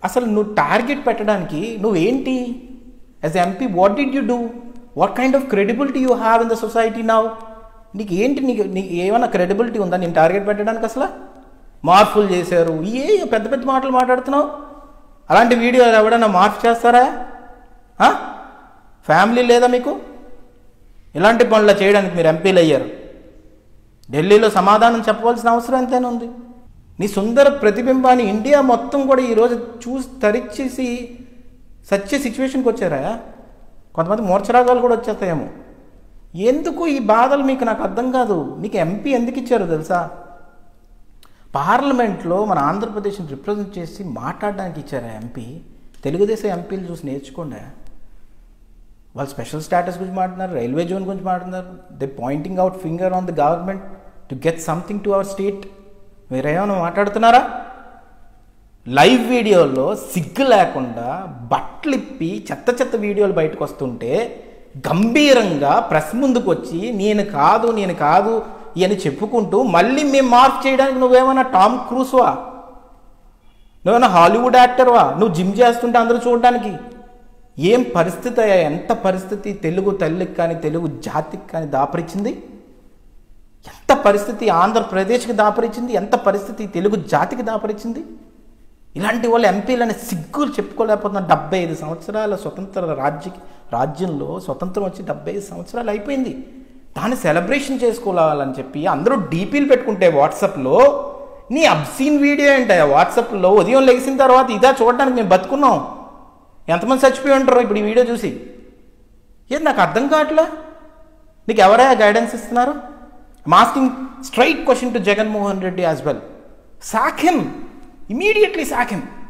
అసలు నువ్వు టార్గెట్ పెట్టడానికి నువ్వేంటి as MP what did you do what kind of credibility you have in the society now నీకు ఏంటి నీకు నీకు ఏమైనా క్రెడిబిలిటీ ఉందా నేను టార్గెట్ పెట్టడానికి అసలు మార్పులు చేశారు ఏ పెద్ద పెద్ద మాటలు మాట్లాడుతున్నావు అలాంటి వీడియో ఎవడన్నా మార్పు చేస్తారా ఆ? ఫ్యామిలీ లేదా మీకు ఇలాంటి పనులు చేయడానికి మీరు ఎంపీలు అయ్యారు ఢిల్లీలో సమాధానం చెప్పవలసిన అవసరం ఎంతైనా ఉంది నీ సుందర ప్రతిబింబాన్ని ఇండియా మొత్తం కూడా ఈరోజు చూసి తరిచేసి సచ్చే సిచ్యువేషన్కి వచ్చారా కొంతమంది మూర్ఛరాగాలు కూడా వచ్చేస్తాయేమో ఎందుకు ఈ బాధలు మీకు నాకు అర్థం కాదు నీకు ఎంపీ ఎందుకు ఇచ్చారో తెలుసా పార్లమెంట్లో మన ఆంధ్రప్రదేశ్ని రిప్రజెంట్ చేసి మాట్లాడడానికి ఇచ్చారా ఎంపీ తెలుగుదేశం ఎంపీలు చూసి నేర్చుకోండి వాళ్ళు స్పెషల్ స్టాటస్ గురించి మాట్లాడుతున్నారు రైల్వే జోన్ గురించి మాట్లాడుతున్నారు they pointing out finger on the government to get something to our state మీరేమైనా మాట్లాడుతున్నారా లైవ్ వీడియోలో సిగ్గు లేకుండా బట్టలిప్పి చెత్త చెత్త వీడియోలు బయటకు వస్తుంటే గంభీరంగా ప్రెస్ ముందుకు వచ్చి నేను కాదు నేను కాదు అని చెప్పుకుంటూ మళ్ళీ మేము మార్క్ చేయడానికి నువ్వేమన్నా టామ్ క్రూస్వా నువ్వేమన్నా హాలీవుడ్ యాక్టర్వా నువ్వు జిమ్ చేస్తుంటే అందరూ చూడడానికి ఏం పరిస్థితి అయ్యా ఎంత పరిస్థితి తెలుగు తల్లికి కానీ తెలుగు జాతికి కానీ దాపరిచింది ఎంత పరిస్థితి ఆంధ్రప్రదేశ్కి దాపరిచింది ఎంత పరిస్థితి తెలుగు జాతికి దాపరిచింది ఇలాంటి వాళ్ళు ఎంపీలని సిగ్గులు చెప్పుకోలేకపోతున్నారు డెబ్బై ఐదు సంవత్సరాల స్వతంత్ర రాజ్య రాజ్యంలో స్వతంత్రం వచ్చి డెబ్బై ఐదు సంవత్సరాలు అయిపోయింది దాన్ని సెలబ్రేషన్ చేసుకోవాలని చెప్పి అందరూ డీపీలు పెట్టుకుంటే వాట్సాప్లో నీ అబ్సీన్ వీడియో ఏంటయ్యా వాట్సాప్లో ఉదయం లెగిసిన తర్వాత ఇదా చూడడానికి మేము బతుకున్నాం ఎంతమంది చచ్చిపోయి ఉంటారో ఇప్పుడు ఈ వీడియో చూసి ఏది నాకు అర్థం కావట్లే నీకు ఎవరైనా గైడెన్స్ ఇస్తున్నారు masking straight question to Jaganmohan Reddy as well sack him immediately sack him